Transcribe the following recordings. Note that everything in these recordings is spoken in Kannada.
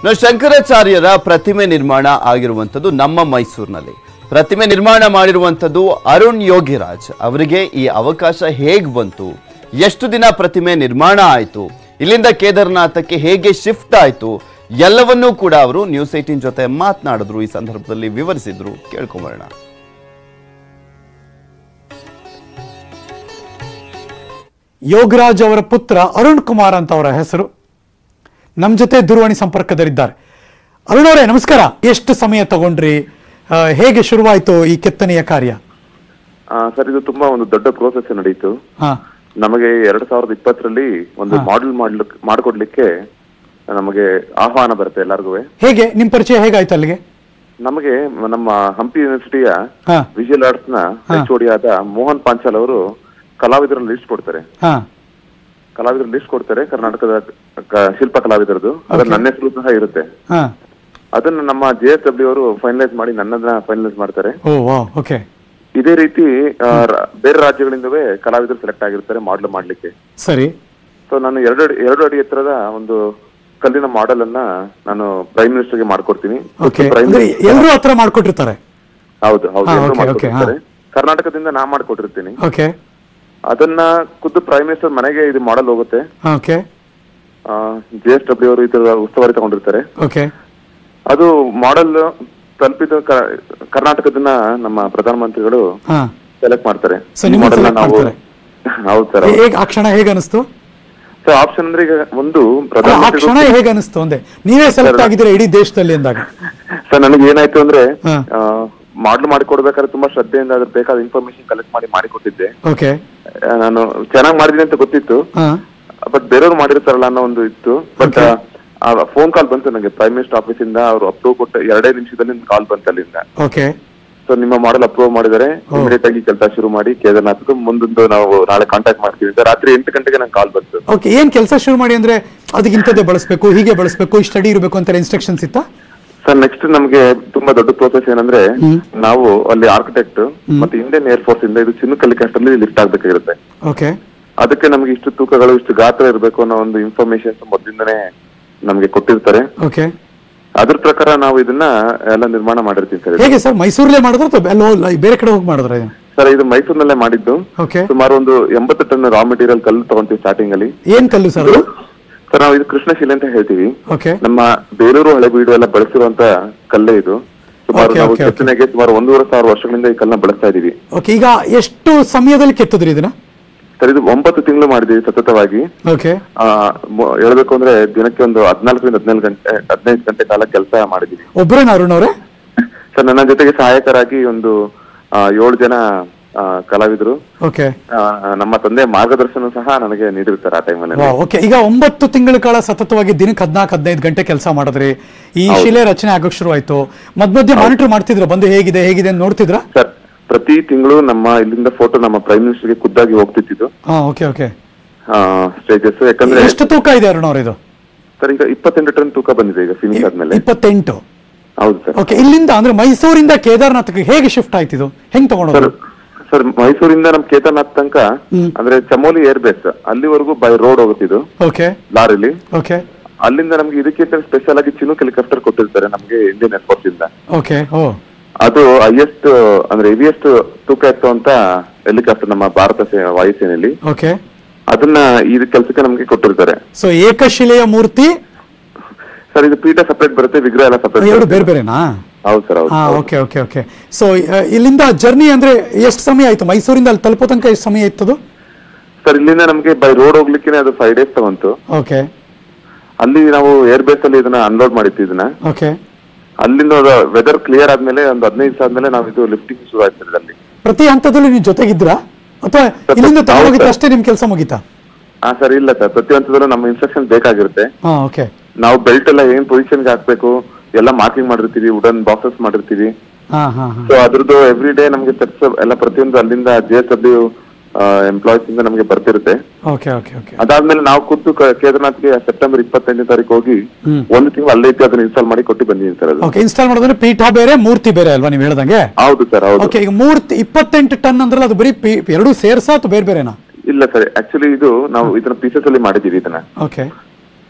ಇನ್ನು ಶಂಕರಾಚಾರ್ಯರ ಪ್ರತಿಮೆ ನಿರ್ಮಾಣ ಆಗಿರುವಂಥದ್ದು ನಮ್ಮ ಮೈಸೂರಿನಲ್ಲಿ ಪ್ರತಿಮೆ ನಿರ್ಮಾಣ ಮಾಡಿರುವಂಥದ್ದು ಅರುಣ್ ಯೋಗಿರಾಜ್ ಅವರಿಗೆ ಈ ಅವಕಾಶ ಹೇಗ್ ಬಂತು ಎಷ್ಟು ದಿನ ಪ್ರತಿಮೆ ನಿರ್ಮಾಣ ಆಯಿತು ಇಲ್ಲಿಂದ ಕೇದಾರ್ನಾಥಕ್ಕೆ ಹೇಗೆ ಶಿಫ್ಟ್ ಆಯಿತು ಎಲ್ಲವನ್ನೂ ಕೂಡ ಅವರು ನ್ಯೂಸ್ ಏಟೀನ್ ಜೊತೆ ಮಾತನಾಡಿದ್ರು ಈ ಸಂದರ್ಭದಲ್ಲಿ ವಿವರಿಸಿದ್ರು ಕೇಳ್ಕೊಂಬರೋಣ ಯೋಗರಾಜ್ ಅವರ ಪುತ್ರ ಅರುಣ್ ಕುಮಾರ್ ಅಂತ ಅವರ ಹೆಸರು ನಮ್ಮ ಜೊತೆ ದೂರವಾಣಿ ಸಂಪರ್ಕದಲ್ಲಿದ್ದಾರೆ ಅರುಣ್ ಅವರೇ ನಮಸ್ಕಾರ ಎಷ್ಟು ಸಮಯ ತಗೊಂಡ್ರಿ ಆ, ಹೇಗೆ ಶುರುವಾಯಿತು ಈ ಕೆತ್ತನೆಯ ಕಾರ್ಯ ಆ, ಸರ್ ಇದು ತುಂಬಾ ಒಂದು ದೊಡ್ಡ ಪ್ರೋಸೆಸ್ ನಡೀತು ಹಾ ನಮಗೆ ಎರಡ್ ಸಾವಿರದ ಇಪ್ಪತ್ತರಲ್ಲಿ ಒಂದು ಮಾಡೆಲ್ ಮಾಡ್ಲಿಕ್ಕೆ ಮಾಡ್ಕೊಡ್ಲಿಕ್ಕೆ ನಮಗೆ ಆಹ್ವಾನ ಬರುತ್ತೆ ಎಲ್ಲರಿಗೂ ಹೇಗೆ ನಿಮ್ ಪರಿಚಯ ಹೇಗಾಯ್ತು ಅಲ್ಲಿಗೆ ನಮಗೆ ನಮ್ಮ ಹಂಪಿ ಯೂನಿವರ್ಸಿಟಿಯ ಹಾ ವಿಜುವಲ್ ಆರ್ಟ್ಸ್ ನ ಎಚ್ ಆದ ಮೋಹನ್ ಪಾಂಚಾಲ್ ಅವರು ಕಲಾವಿದರ ಲಿಸ್ಟ್ ಕೊಡ್ತಾರೆ ಹಾ ಕಲಾವಿದರ ಲಿಸ್ಟ್ ಕೊಡ್ತಾರೆ ಕರ್ನಾಟಕದ ಕ- ಶಿಲ್ಪ ಕಲಾವಿದರದು ಅದ್ರ ನನ್ನ ಹೆಸರು ಸಹ ಇರುತ್ತೆ ಹಾ ಅದನ್ನ ನಮ್ಮ ಜೆ ಎಸ್ ಡಬ್ಲ್ಯೂ ಅವರು ಫೈನಲೈಸ್ ಮಾಡಿ ನನ್ನದನ್ನ ಫೈನಲೈಸ್ ಮಾಡ್ತಾರೆ ಓ ವಾ ಓಕೆ ಇದೇ ರೀತಿ ಆ, ರ- ಬೇರೆ ರಾಜ್ಯಗಳಿಂದವೇ ಕಲಾವಿದರು ಸೆಲೆಕ್ಟ್ ಆಗಿರ್ತಾರೆ ಮಾಡಲ್ ಮಾಡ್ಲಿಕ್ಕೆ ಸರಿ ಸೊ ನಾನು ಎರಡು ಅಡಿ ಎರಡು ಅಡಿ ಎತ್ತರದ ಒಂದು ಕಲ್ಲಿನ ಮಾಡೆಲ್ ಅನ್ನ ನಾನು ಪ್ರೈಮ್ ಮಿನಿಸ್ಟರ್ ಗೆ ಮಾಡ್ಕೊಡ್ತೀನಿ ಓಕೆ ಪ್ರೈಮ್ ಅಂದ್ರೆ ಎಲ್ಲರೂ ಹತ್ರ ಮಾಡ್ಕೊಟ್ಟಿರ್ತಾರೆ ಹೌದು ಹೌದು ಹಾ, ಎಲ್ರೂ okay, okay, ಮಾಡ್ಕೊಟ್ಟಿರ್ತಾರೆ. ಕರ್ನಾಟಕದಿಂದ ನಾ ಮಾಡ್ಕೊಟ್ಟಿರ್ತೀನಿ ಓಕೆ ಅದನ್ನ ಖುದ್ದು ಪ್ರೈಮ್ ಮಿನಿಸ್ಟರ್ ಮನೆಗೆ ಇದು ಮಾಡಲ್ ಹೋಗುತ್ತೆ ಓಕೆ ಜೆ ಎಸ್ ಡಬ್ಲ್ಯೂ ಅವರು ಇದರ ಉಸ್ತುವಾರಿ ತಗೊಂಡಿರ್ತಾರೆ ಓಕೆ ಅದು ಮಾಡೆಲ್ ತಲುಪಿದ ಕ- ಕರ್ನಾಟಕದನ್ನ ನಮ್ಮ ಪ್ರಧಾನಮಂತ್ರಿಗಳು ಹಾ ಸೆಲೆಕ್ಟ್ ಮಾಡ್ತಾರೆ So, ನಿಮ್ಮನ್ನ model ನ select ನಾವು ಮಾಡ್ತಾರೆ? ಹೌದು ಸರ್ ಹೇಗೆ ಆ ಕ್ಷಣ ಹೇಗೆ ಅನಿಸ್ತು ಸೊ ಆಪ್ಷನ್ ಅಂದ್ರೆ ಈಗ ಒಂದು ಅಲ್ಲ, ಆ ಪ್ರಧಾನಮಂತ್ರಿಗಳು ಕ್ಷಣ ಹೇಗೆ ಅನಿಸ್ತು ಅಂದೆ ನೀವೇ ಸೆಲೆಕ್ಟ್ ಆಗಿದ್ದೀರಾ ಇಡೀ ದೇಶದಲ್ಲಿ ಅಂದಾಗ ಸರ್ ನನಗೆ ಏನಾಯ್ತು ಅಂದ್ರೆ ಹಾ. ಮಾಡ್ಲು ಮಾಡಿಕೊಡ್ಬೇಕಾದ್ರೆ ತುಂಬಾ ಶ್ರದ್ಧೆಯಿಂದ ಅದ್ರ ಬೇಕಾದ ಇನ್ಫಾರ್ಮೇಶನ್ ಕಲೆಕ್ಟ್ ಮಾಡಿ ಮಾಡಿಕೊಟ್ಟಿದ್ದೆ ಓಕೆ ಆ, ನಾನು ಚೆನ್ನಾಗಿ ಮಾಡಿದೀನಿ ಅಂತ ಗೊತ್ತಿತ್ತು ಹಾ ಬಟ್ ಬೇರೆಯವ್ರು ಮಾಡಿರ್ತಾರಲ್ಲ ಅನ್ನೋ ಒಂದು ಇತ್ತು ಬಟ್ ಫೋನ್ ಕಾಲ್ ಬಂತು ನನಗೆ ಪ್ರೈಮ್ ಮಿನಿಸ್ಟರ್ ಆಫೀಸ್ ಇಂದ ಅವ್ರು ಅಪ್ರೂವ್ ಕೊಟ್ಟ ಎರಡೇ ನಿಮಿಷದಲ್ಲಿ ಕಾಲ್ ಬಂತು ಅಲ್ಲಿಂದ ಓಕೆ ಸೊ ನಿಮ್ಮ ಮಾಡೆಲ್ ಅಪ್ರೂವ್ ಮಾಡಿದರೆ ಇಮಿಡಿಯೇಟ್ ಆಗಿ ಕೆಲಸ ಶುರು ಮಾಡಿ ಕೇದಾರ್ನಾಥ್ ಮುಂದೊಂದು ನಾವು ನಾಳೆ ಕಾಂಟ್ಯಾಕ್ಟ್ ಮಾಡ್ತೀವಿ ಅಂತ ರಾತ್ರಿ ಎಂಟು ಗಂಟೆಗೆ ನಂಗೆ ಕಾಲ್ ಬಂತು ಓಕೆ ಏನ್ ಕೆಲಸ ಶುರು ಮಾಡಿ ಅಂದ್ರೆ ಅದಕ್ಕೆ ಇಂಥದ್ದೇ ಬಳಸಬೇಕು ಹೀಗೆ ಬಳಸಬೇಕು ಇಷ್ಟು ಅಡಿ ಇರಬೇಕು ಅಂತ ಇನ್ಸ್ಟ್ರಕ್ಷನ್ಸ್ ಇತ್ತಾ ಸರ್ ನೆಕ್ಸ್ಟ್ ನಮಗೆ ತುಂಬಾ ದೊಡ್ಡ ಪ್ರೋಸೆಸ್ ಏನಂದ್ರೆ ನಾವು ಅಲ್ಲಿ ಆರ್ಕಿಟೆಕ್ಟ್ ಮತ್ತೆ ಇಂಡಿಯನ್ ಏರ್ ಫೋರ್ಸ್ ಇಂದ ಇದು ಚಿನ್ನ ಕಲಿಕಾಸ್ಟಲ್ಲಿ ಲಿಫ್ಟ್ ಆಗ್ಬೇಕಾಗಿರುತ್ತೆ ಓಕೆ ಅದಕ್ಕೆ ನಮಗೆ ಇಷ್ಟು ತೂಕಗಳು ಇಷ್ಟು ಗಾತ್ರ ಇರಬೇಕು ಅನ್ನೋ ಒಂದು ಇನ್ಫಾರ್ಮೇಶನ್ ಮೊದಲಿಂದನೇ ನಮಗೆ ಕೊಟ್ಟಿರ್ತಾರೆ ಓಕೆ ಅದ್ರ ಪ್ರಕಾರ ನಾವು ಇದನ್ನ ಎಲ್ಲ ನಿರ್ಮಾಣ ಮಾಡಿರ್ತೀವಿ ಸರ್ ಹೇಗೆ ಸರ್ ಮೈಸೂರಲ್ಲೇ ಮಾಡಿದ್ರೆ ಅಥವಾ ಎಲ್ಲೋ ಲ- ಬೇರೆ ಕಡೆ ಹೋಗಿ ಮಾಡಿದ್ರೆ ಸರ್ ಇದು ಮೈಸೂರಿನಲ್ಲೇ ಮಾಡಿದ್ದು ಓಕೆ ಸುಮಾರು ಒಂದು ಎಂಬತ್ತು ಟನ್ ರಾ ಮೆಟೀರಿಯಲ್ ಕಲ್ಲು ತಗೊಂತೀವಿ ಸ್ಟಾರ್ಟಿಂಗ್ ಅಲ್ಲಿ ಏನ್ ಕಲ್ಲು ಸರ್ ಅದು ಸರ್ ನಾವು ಇದು ಕೃಷ್ಣಶಿಲೆ ಅಂತ ಹೇಳ್ತೀವಿ ಓಕೆ ನಮ್ಮ ಬೇಲೂರು ಹಳೆಬೀಡು ಎಲ್ಲ ಬಳಸಿರುವಂತ ಕಲ್ಲೇ ಇದು ಸುಮಾರು Okay, ನಾವು okay, okay. ಕೆತ್ತನೆಗೆ ಸುಮಾರು ಒಂದೂವರೆ ಸಾವಿರ ವರ್ಷಗಳಿಂದ ಈ ಕಲ್ಲನ್ನ ಬಳಸ್ತಾ ಇದೀವಿ ಓಕೆ ಈಗ ಎಷ್ಟು ಸಮಯದಲ್ಲಿ ಕೆತ್ತದ್ರಿ ಇದನ್ನ ಸರ್ ಇದು ಒಂಬತ್ತು ತಿಂಗಳು ಮಾಡಿದೀವಿ ಸತತವಾಗಿ ಓಕೆ ಆ, ಮೊ- ಹೇಳ್ಬೇಕು ಅಂದ್ರೆ ದಿನಕ್ಕೆ ಒಂದು ಹದಿನಾಲ್ಕರಿಂದ ಹದಿನೈದು ಗಂಟೆ ಹದಿನೈದು ಗಂಟೆ ಕಾಲ ಕೆಲಸ ಮಾಡಿದೀವಿ ಒಬ್ಬರೇನ ಅರುಣ್ ಅವರೇ ಸರ್ ನನ್ನ ಜೊತೆಗೆ ಸಹಾಯಕರಾಗಿ ಒಂದು ಆ, ಏಳು ಜನ ಆ, ಕಲಾವಿದರು ಓಕೆ ಆ, ನಮ್ಮ ತಂದೆ ಮಾರ್ಗದರ್ಶನ ಸಹ ನನಗೆ ನೀಡಿರ್ತಾರೆ ಆ ಟೈಮಲ್ಲಿ ಓಕೆ ಈಗ ಒಂಬತ್ತು ತಿಂಗಳ ಕಾಲ ಸತತವಾಗಿ ದಿನಕ್ಕೆ ಹದಿನಾಲ್ಕು ಹದಿನೈದು ಗಂಟೆ ಕೆಲಸ ಮಾಡಿದ್ರಿ ಈ ಶಿಲೆ ರಚನೆ ಆಗೋಕ್ ಶುರು ಆಯ್ತು ಮಧ್ಯ ಮಧ್ಯೆ ಮಾನಿಟರ್ ಮಾಡ್ತಿದ್ರ ಬಂದು ಹೇಗಿದೆ ಹೇಗಿದೆ ಅಂತ ನೋಡ್ತಿದ್ರಾ ಸರ್ ಪ್ರತಿ ತಿಂಗಳು ನಮ್ಮ ಇಲ್ಲಿಂದ ಫೋಟೋ ನಮ್ಮ ಪ್ರೈಮ್ ಮಿನಿಸ್ಟರ್ಗೆ ಖುದ್ದಾಗಿ ಹೋಗ್ತಿತ್ತು ಹಾ ಓಕೆ ಓಕೆ ಸ್ಟೇಜಸ್ ಯಾಕಂದ್ರೆ ಎಷ್ಟು ತೂಕ ಇದೆ ಅರುಣ್ ಅವ್ರ ಇದು ಸರ್ ಈಗ ಇಪ್ಪತ್ತೆಂಟು ಟನ್ ತೂಕ ಬಂದಿದೆ ಈಗ ಫಿನಿಶ್ ಆದ್ಮೇಲೆ ಇಪ್ಪತ್ತೆಂಟು ಹೌದು ಸರ್ ಓಕೆ ಇಲ್ಲಿಂದ ಅಂದ್ರೆ ಮೈಸೂರಿಂದ ಕೇದಾರ್ನಾಥ್ಗೆ ಹೇಗೆ ಶಿಫ್ಟ್ ಆಯ್ತಿದು ಹೆಂಗ್ ಸರ್ ತಗೊಂಡೋದು ಸರ್ ಮೈಸೂರಿಂದ ನಮ್ ಕೇದಾರ್ನಾಥ್ ತನಕ ಅಂದ್ರೆ ಚಮೋಲಿ ಏರ್ ಬೇಸ್ ಅಲ್ಲಿವರೆಗೂ ಬೈ ರೋಡ್ ಹೋಗುತ್ತಿದ್ದು ಓಕೆ ಲಾರಿಲಿ ಓಕೆ ಅಲ್ಲಿಂದ ನಮ್ಗೆ ಇದಕ್ಕಿಂತ ಸ್ಪೆಷಲ್ ಆಗಿ ಚಿನೂಕ್ ಹೆಲಿಕಾಪ್ಟರ್ ಕೊಟ್ಟಿರ್ತಾರೆ ನಮ್ಗೆ ಇಂಡಿಯನ್ ಏರ್ಫೋರ್ಸ್ ಇಂದ ಓಕೆ ಓ ಅದು ಹೈಯೆಸ್ಟ್ ಅಂದ್ರೆ ಹೆವಿಯೆಸ್ಟ್ ತೂಕ ಎತ್ತುವಂತ ಹೆಲಿಕಾಪ್ಟರ್ ನಮ್ಮ ಭಾರತ ಸೇ- ವಾಯುಸೇನೆಯಲ್ಲಿ ಓಕೆ ಅದನ್ನ ಈ ಕೆಲ್ಸಕ್ಕೆ ನಮ್ಗೆ ಕೊಟ್ಟಿರ್ತಾರೆ ಸೊ ಏಕಶಿಲೆಯ ಮೂರ್ತಿ ಸರ್ ಇದು ಪೀಠ ಸಪರೇಟ್ ಬರುತ್ತೆ ವಿಗ್ರಹ ಎಲ್ಲ ಎರಡು ಸಪರೇಟ್ ಬೇರೆ ಬೇರೆನಾ ಹೌದು ಸರ್ ಹೌದು ಹಾ ಓಕೆ ಓಕೆ ಓಕೆ ಸೊ ಇಲ್ಲಿಂದ ಜರ್ನಿ ಅಂದ್ರೆ ಎಷ್ಟು ಸಮಯ ಆಯ್ತು ಮೈಸೂರಿಂದ ಅಲ್ಲಿ ತಲುಪೋ ತನಕ ಎಷ್ಟು ಸಮಯ ಇತ್ತದು ಸರ್ ಇಲ್ಲಿಂದ ನಮ್ಗೆ ಬೈ ರೋಡ್ ಹೋಗ್ಲಿಕ್ಕೆ ಅದು ಫೈವ್ ಡೇಸ್ ತಗೊಂತು ಓಕೆ ಅಲ್ಲಿ ನಾವು ಏರ್ ಬೇಸ್ ಅಲ್ಲಿ ಇದನ್ನ ಅನ್ಲೋಡ್ ಮಾಡಿದ್ವಿ ಇದನ್ನ ಓಕೆ ಅಲ್ಲಿಂದ ವೆದರ್ ಕ್ಲಿಯರ್ ಆದ್ಮೇಲೆ ಒಂದು ಹದಿನೈದು ದಿವಸ ಆದ್ಮೇಲೆ ನಾವು ಇದು ಲಿಫ್ಟಿಂಗ್ ಶುರು ಆಯ್ತು ಸರ್ ಅಲ್ಲಿ ಪ್ರತಿ ಹಂತದಲ್ಲೂ ನೀವು ಜೊತೆಗಿದ್ರಾ ಅಥವಾ ಇಲ್ಲಿಂದ ಹೌದು, ತಗೊಂಡೋಗಿದ್ರೆ ಸರ್. ಅಷ್ಟೇ ನಿಮ್ ಕೆಲಸ ಮುಗೀತಾ ಹಾ ಸರ್ ಇಲ್ಲ ಸರ್ ಪ್ರತಿಯೊಂದರಲ್ಲೂ ನಮ್ಮ ಇನ್ಸ್ಟ್ರಕ್ಷನ್ ಬೇಕಾಗಿರುತ್ತೆ ಹಾ ಓಕೆ ನಾವು ಬೆಲ್ಟ್ ಎಲ್ಲ ಏನ್ ಪೊಸಿಷನ್ಗೆ ಹಾಕ್ಬೇಕು ಎಲ್ಲ ಮಾರ್ಕಿಂಗ್ ಮಾಡಿರ್ತೀವಿ ವುಡನ್ ಬಾಕ್ಸಸ್ ಮಾಡಿರ್ತೀವಿ ಹಾ ಹಾ ಹಾ ಸೊ ಅದ್ರದ್ದು ಎವ್ರಿ ಡೇ ನಮ್ಗೆ ಸ್ಟೆಪ್ಸ್ ಎಲ್ಲ ಪ್ರತಿಯೊಂದು ಅಲ್ಲಿಂದ ಜೆ ಎಸ್ ಡಬ್ಲ್ಯೂ ಎಂಪ್ಲಾಯೀಸ್ ಇಂದ ನಮಗೆ ಬರ್ತಿರುತ್ತೆ ಓಕೆ ಓಕೆ ಓಕೆ ಅದಾದ್ಮೇಲೆ ನಾವು ಖುದ್ದು ಕ- ಕೇದಾರ್ನಾಥ್ಗೆ ಸೆಪ್ಟೆಂಬರ್ ಇಪ್ಪತ್ತೈದನೇ ತಾರೀಕು ಹೋಗಿ ಒಂದು ತಿಂಗಳು ಅಲ್ಲೇ ಇದ್ದು ಅದನ್ನ ಇನ್ಸ್ಟಾಲ್ ಮಾಡಿ ಕೊಟ್ಟು ಬಂದಿದ್ದೀನಿ ಸರ್ ಅದು ಓಕೆ ಇನ್ಸ್ಟಾಲ್ ಮಾಡೋದ್ರೆ ಪೀಠ ಬೇರೆ ಮೂರ್ತಿ ಬೇರೆ ಅಲ್ವಾ ನೀವು ಹೇಳ್ದಂಗೆ ಹೌದು ಸರ್ ಹೌದು ಓಕೆ ಈಗ ಮೂರ್ತಿ ಇಪ್ಪತ್ತೆಂಟು ಟನ್ ಅಂದ್ರಲ್ಲ ಅದು ಬರೀ ಪಿ- ಎರಡೂ ಸೇರ್ಸಾ ಅಥವಾ ಬೇರೆ ಬೇರೆನಾ ಇಲ್ಲ ಸರ್ ಆಕ್ಚುಲಿ ಇದು ನಾವು ಇದನ್ನ ಪೀಸಸ್ ಅಲ್ಲಿ ಮಾಡಿದೀವಿ ಇದನ್ನ ಓಕೆ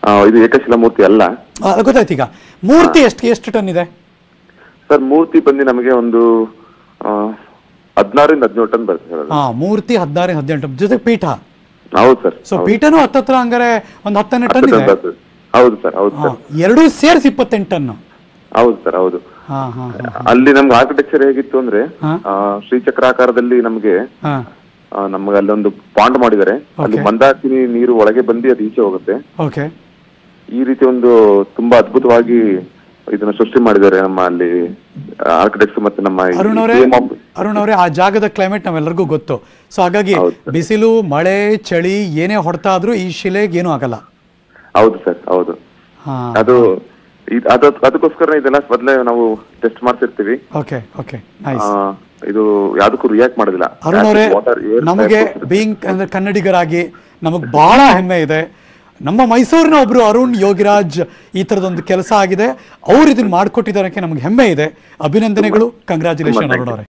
ಆ, ಇದು ಏಕಶಿಲಾ ಮೂರ್ತಿ ಅಲ್ಲ ಆ, ಗೊತ್ತಾಯ್ತು ಈಗ ಮೂರ್ತಿ ಎಷ್ಟು ಎಷ್ಟು ಟನ್ ಇದೆ ಸರ್ ಮೂರ್ತಿ ಬಂದು ನಮಗೆ ಒಂದು ಆ, ಹದಿನಾರರಿಂದ ಹದಿನೇಳು ಟನ್ ಬರುತ್ತೆ ಸರ್ ಅದು. ಹಾ ಮೂರ್ತಿ ಹದಿನಾರು ಹದಿನೆಂಟು ಜೊತೆ ಪೀಠ ಹೌದು ಸರ್ ಸೊ ಪೀಠನೂ ಹತ್ತತ್ರ ಹಂಗಾರೆ ಒಂದು ಹತ್ತನೇ ಟನ್ ಹತ್ತು ಇದೆ ಟನ್ ಬರ್ತದೆ. ಹೌದು ಸರ್ ಹೌದು ಹಾ, ಸರ್ ಎರಡೂ ಸೇರಿಸಿ ಇಪ್ಪತ್ತೆಂಟು ಟನ್ ಹೌದು ಸರ್ ಹೌದು ಹಾ ಹಾ ಹಾ ಅಲ್ಲಿ ನಮ್ಗೆ ಆರ್ಕಿಟೆಕ್ಚರ್ ಹೇಗಿತ್ತು ಅಂದ್ರೆ ಹಾ. ಆ, ಶ್ರೀಚಕ್ರಾಕಾರದಲ್ಲಿ ನಮ್ಗೆ ಹಾ ಆ, ನಮ್ಗೆ ಅಲ್ಲೊಂದು ಪಾಂಡ್ ಮಾಡಿದ್ದಾರೆ ಅಲ್ಲಿ Okay. ಮಂದಾಕಿನಿ ನೀರು ಒಳಗೆ ಬಂದು ಅದು ಈಚೆ ಹೋಗುತ್ತೆ ಓಕೆ ಈ ರೀತಿ ಒಂದು ತುಂಬಾ ಅದ್ಭುತವಾಗಿ ಇದನ್ನ ಸೃಷ್ಟಿ ಮಾಡಿದ್ದಾರೆ ನಮ್ಮ ಅಲ್ಲಿ ಆರ್ಕಿಟೆಕ್ಟ್ಸ್ ಮತ್ತೆ ನಮ್ಮ ಈ ಅರುಣ್ ಅವರೇ team of- ಅರುಣ್ ಅವರೇ ಆ ಜಾಗದ ಕ್ಲೈಮೇಟ್ ನಾವೆಲ್ಲರಿಗೂ ಗೊತ್ತು ಸೊ ಹಾಗಾಗಿ ಹೌದು ಸರ್. ಬಿಸಿಲು ಮಳೆ ಚಳಿ ಏನೇ ಹೊಡ್ತಾ ಆದ್ರೂ ಈ ಶಿಲೆಗೆ ಏನೂ ಆಗಲ್ಲ ಹೌದು ಸರ್ ಹೌದು ಹಾ ಅದು ಇದ್- ಅದು ಅದಕ್ಕೋಸ್ಕರ ಇದೆಲ್ಲ ಮೊದಲೇ ನಾವು ಟೆಸ್ಟ್ ಮಾಡ್ತಿರ್ತೀವಿ ಓಕೆ ಓಕೆ ನೈಸ್ ಆ, ಇದು ಯಾವ್ದಕ್ಕೂ ರಿಯಾಕ್ಟ್ ಮಾಡೋದಿಲ್ಲ ಅರುಣ್ ಅವರೇ Water, air, ನಮಗೆ fire, ಬೀಯಿಂಗ್ ಅಂದ್ರೆ ಕನ್ನಡಿಗರಾಗಿ ನಮಗೆ ಬಹಳ ಹೆಮ್ಮೆ ಇದೆ ನಮ್ಮ ಮೈಸೂರಿನ ಒಬ್ರು ಅರುಣ್ ಯೋಗಿರಾಜ್ ಈ ತರದೊಂದು ಕೆಲಸ ಆಗಿದೆ ಅವ್ರು ಇದನ್ನ ಮಾಡ್ಕೊಟ್ಟಿದ್ದಕ್ಕೆ ನಮಗೆ ಹೆಮ್ಮೆ ಇದೆ ಅಭಿನಂದನೆಗಳು ಕಂಗ್ರ್ಯಾಚುಲೇಷನ್ ಅರುಣ್ ಅವರೇ